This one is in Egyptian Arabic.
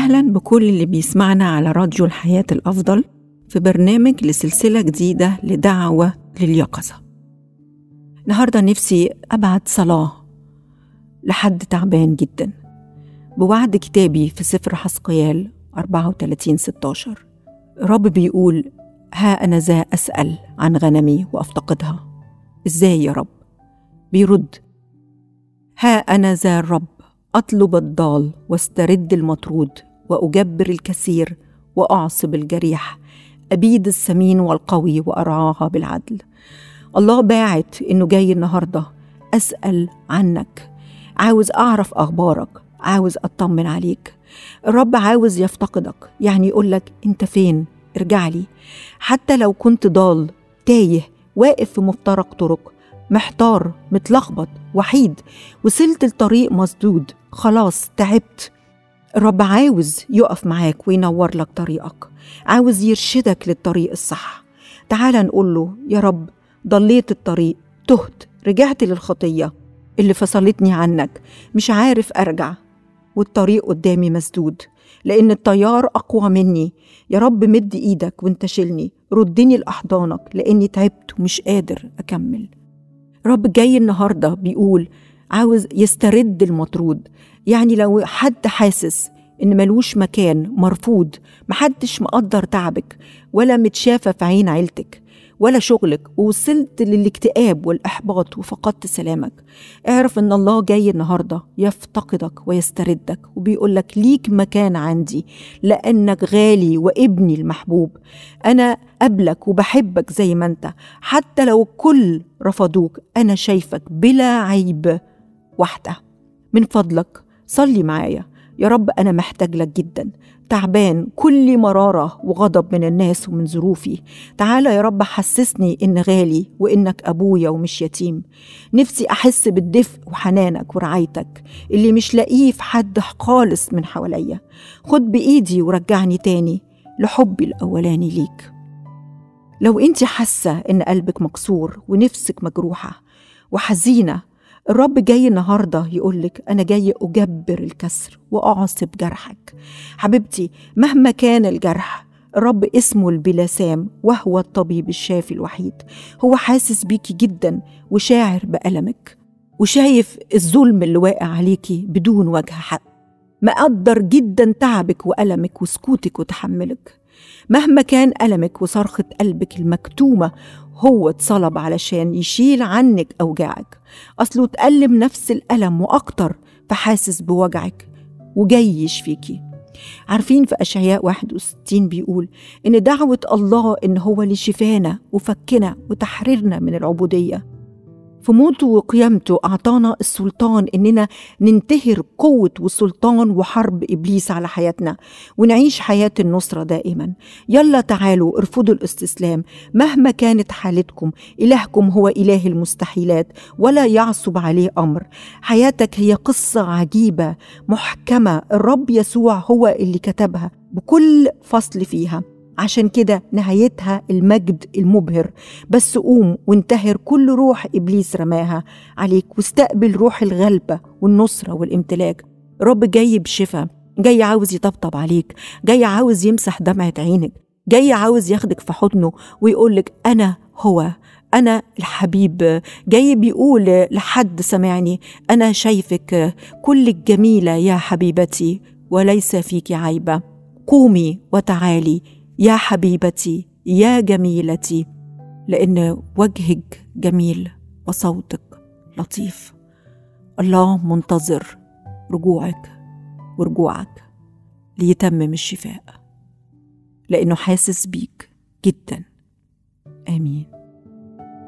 أهلا بكل اللي بيسمعنا على راديو الحياة الأفضل في برنامج لسلسلة جديدة لدعوة لليقظة النهاردة نفسي أبعت صلاة لحد تعبان جدا بوعد كتابي في سفر حسقيال 34 16 الرب بيقول ها أنا ذا أسأل عن غنمي وأفتقدها إزاي يا رب بيرد ها أنا ذا الرب أطلب الضال واسترد المطرود وأجبر الكثير وأعصب الجريح أبيد السمين والقوي وأرعاها بالعدل الله باعت إنه جاي النهاردة أسأل عنك عاوز أعرف أخبارك عاوز أطمن عليك الرب عاوز يفتقدك يعني يقولك أنت فين ارجع لي حتى لو كنت ضال تايه واقف في مفترق طرق محتار متلخبط وحيد وصلت الطريق مسدود خلاص تعبت الرب عاوز يقف معاك وينور لك طريقك عاوز يرشدك للطريق الصح تعال نقول له يا رب ضليت الطريق تهت رجعت للخطية اللي فصلتني عنك مش عارف أرجع والطريق قدامي مسدود لأن التيار أقوى مني يا رب مد إيدك وانت شيلني ردني لأحضانك لأني تعبت ومش قادر أكمل رب جاي النهاردة بيقول عاوز يسترد المطرود يعني لو حد حاسس إن ملوش مكان مرفوض محدش مقدر تعبك ولا متشافة في عين عيلتك ولا شغلك ووصلت للاكتئاب والإحباط وفقدت سلامك اعرف إن الله جاي النهاردة يفتقدك ويستردك وبيقولك ليك مكان عندي لأنك غالي وابني المحبوب أنا قبلك وبحبك زي ما أنت حتى لو الكل رفضوك أنا شايفك بلا عيب واحدة من فضلك صلي معايا يا رب أنا محتاج لك جدا تعبان كل مرارة وغضب من الناس ومن ظروفي تعالى يا رب حسسني إن غالي وإنك أبويا ومش يتيم نفسي أحس بالدفء وحنانك ورعايتك اللي مش لاقيه في حد خالص من حواليا خد بإيدي ورجعني تاني لحبي الأولاني ليك لو انت حاسة إن قلبك مكسور ونفسك مجروحة وحزينة الرب جاي النهاردة يقولك أنا جاي أجبر الكسر وأعصب جرحك حبيبتي مهما كان الجرح الرب اسمه البلاسام وهو الطبيب الشافي الوحيد هو حاسس بيكي جدا وشاعر بألمك وشايف الظلم اللي واقع عليكي بدون وجه حق مقدر جدا تعبك وألمك وسكوتك وتحملك مهما كان ألمك وصرخة قلبك المكتومة هو اتصلب علشان يشيل عنك أوجاعك أصله اتألم نفس الألم وأكتر فحاسس بوجعك وجاي يشفيكي عارفين في أشعياء 61 بيقول إن دعوة الله إن هو لشفانا وفكنا وتحريرنا من العبودية في موته وقيامته أعطانا السلطان إننا ننتهر قوة وسلطان وحرب إبليس على حياتنا ونعيش حياة النصرة دائما يلا تعالوا ارفضوا الاستسلام مهما كانت حالتكم إلهكم هو إله المستحيلات ولا يعصب عليه أمر حياتك هي قصة عجيبة محكمة الرب يسوع هو اللي كتبها بكل فصل فيها عشان كده نهايتها المجد المبهر بس قوم وانتهر كل روح ابليس رماها عليك واستقبل روح الغلبه والنصره والامتلاك رب جاي بشفا جاي عاوز يطبطب عليك جاي عاوز يمسح دمعه عينك جاي عاوز ياخدك في حضنه ويقولك انا هو أنا الحبيب جاي بيقول لحد سمعني أنا شايفك كلك جميلة يا حبيبتي وليس فيك عيبة قومي وتعالي يا حبيبتي يا جميلتي لان وجهك جميل وصوتك لطيف الله منتظر رجوعك ورجوعك ليتمم الشفاء لانه حاسس بيك جدا امين